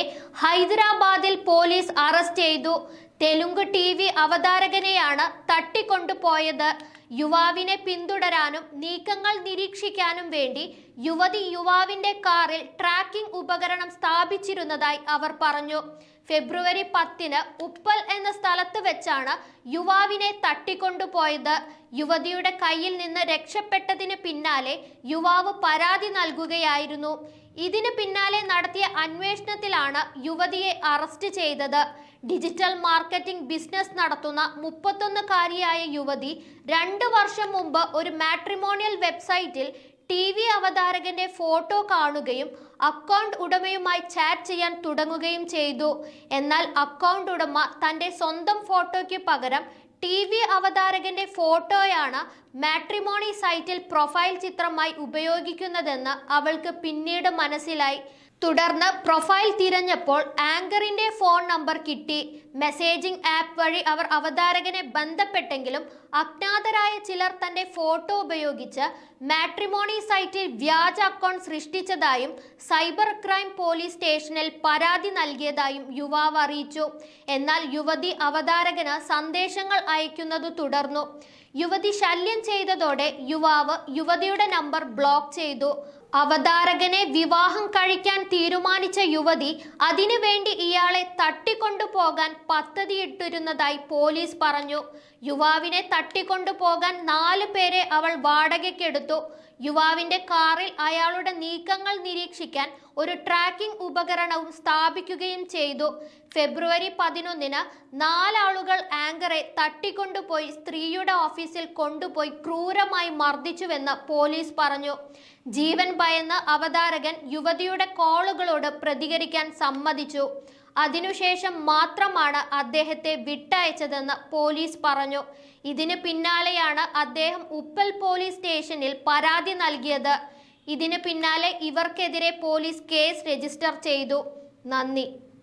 ഹൈദരാബാദിൽ police arrest ചെയ്തു Telugu T V അവതാരകനെയാണ് തട്ടിക്കൊണ്ടുപോയത് യുവാവിനെ പിന്തുടരാനും നീക്കങ്ങൾ നിരീക്ഷിക്കാനും വേണ്ടി യുവതി യുവാവിന്റെ കാറിൽ ട്രാക്കിംഗ് ഉപകരണം സ്ഥാപിച്ചിരുന്നതായി അവർ പറഞ്ഞു ഫെബ്രുവരി പത്തിന് ഉപ്പൽ എന്ന സ്ഥലത്ത് വെച്ചാണ് യുവാവിനെ തട്ടിക്കൊണ്ടുപോയത് യുവതിയുടെ കയ്യിൽ നിന്ന് രക്ഷപ്പെട്ടതിന് പിന്നാലെ യുവാവ് പരാതി നൽകുകയായിരുന്നു ഇതിന് പിന്നാലെ നടത്തിയ അന്വേഷണത്തിലാണ് യുവതിയെ അറസ്റ്റ് ചെയ്തത് ഡിജിറ്റൽ മാർക്കറ്റിംഗ് ബിസിനസ് നടത്തുന്ന മുപ്പത്തൊന്നുകാരിയായ യുവതി രണ്ടു വർഷം മുമ്പ് ഒരു മാട്രിമോണിയൽ വെബ്സൈറ്റിൽ ടി വി അവതാരകന്റെ ഫോട്ടോ കാണുകയും അക്കൗണ്ട് ഉടമയുമായി ചാറ്റ് ചെയ്യാൻ തുടങ്ങുകയും ചെയ്തു എന്നാൽ അക്കൗണ്ട് ഉടമ തന്റെ സ്വന്തം ഫോട്ടോയ്ക്ക് പകരം ടി വി അവതാരകന്റെ ഫോട്ടോയാണ് മാട്രിമോണി സൈറ്റിൽ പ്രൊഫൈൽ ചിത്രമായി ഉപയോഗിക്കുന്നതെന്ന് അവൾക്ക് പിന്നീട് മനസ്സിലായി തുടർന്ന് പ്രൊഫൈൽ തിരഞ്ഞപ്പോൾ ആങ്കറിന്റെ ഫോൺ നമ്പർ കിട്ടി മെസ്സേജിംഗ് ആപ്പ് വഴി അവർ അവതാരകനെ ബന്ധപ്പെട്ടെങ്കിലും അജ്ഞാതരായ ചിലർ തന്റെ ഫോട്ടോ ഉപയോഗിച്ച് മാട്രിമോണി സൈറ്റിൽ വ്യാജ അക്കൗണ്ട് സൃഷ്ടിച്ചതായും സൈബർ ക്രൈം പോലീസ് സ്റ്റേഷനിൽ പരാതി നൽകിയതായും യുവാവ് അറിയിച്ചു എന്നാൽ യുവതി അവതാരകന് സന്ദേശങ്ങൾ അയക്കുന്നത് തുടർന്നു യുവതി ശല്യം ചെയ്തതോടെ യുവാവ് യുവതിയുടെ നമ്പർ ബ്ലോക്ക് ചെയ്തു അവതാരകനെ വിവാഹം കഴിക്കാൻ തീരുമാനിച്ച യുവതി അതിനുവേണ്ടി ഇയാളെ തട്ടിക്കൊണ്ടുപോകാൻ പദ്ധതിയിട്ടിരുന്നതായി പോലീസ് പറഞ്ഞു യുവാവിനെ തട്ടിക്കൊണ്ടുപോകാൻ നാല് പേരെ അവൾ വാടകയ്ക്കെടുത്തു യുവാവിന്റെ കാറിൽ അയാളുടെ നീക്കങ്ങൾ നിരീക്ഷിക്കാൻ ഒരു ട്രാക്കിംഗ് ഉപകരണവും സ്ഥാപിക്കുകയും ചെയ്തു ഫെബ്രുവരി പതിനൊന്നിന് നാലാളുകൾ ആങ്കറെ തട്ടിക്കൊണ്ടുപോയി സ്ത്രീയുടെ ഓഫീസിൽ കൊണ്ടുപോയി ക്രൂരമായി മർദ്ദിച്ചുവെന്ന് പോലീസ് പറഞ്ഞു ജീവൻ ഭയന്ന് അവതാരകൻ യുവതിയുടെ കോളുകളോട് പ്രതികരിക്കാൻ സമ്മതിച്ചു അതിനുശേഷം മാത്രമാണ് അദ്ദേഹത്തെ വിട്ടയച്ചതെന്ന് പോലീസ് പറഞ്ഞു ഇതിന് പിന്നാലെയാണ് അദ്ദേഹം ഉപ്പൽ പോലീസ് സ്റ്റേഷനിൽ പരാതി നൽകിയത് ഇതിന് പിന്നാലെ ഇവർക്കെതിരെ പോലീസ് കേസ് രജിസ്റ്റർ ചെയ്തു നന്ദി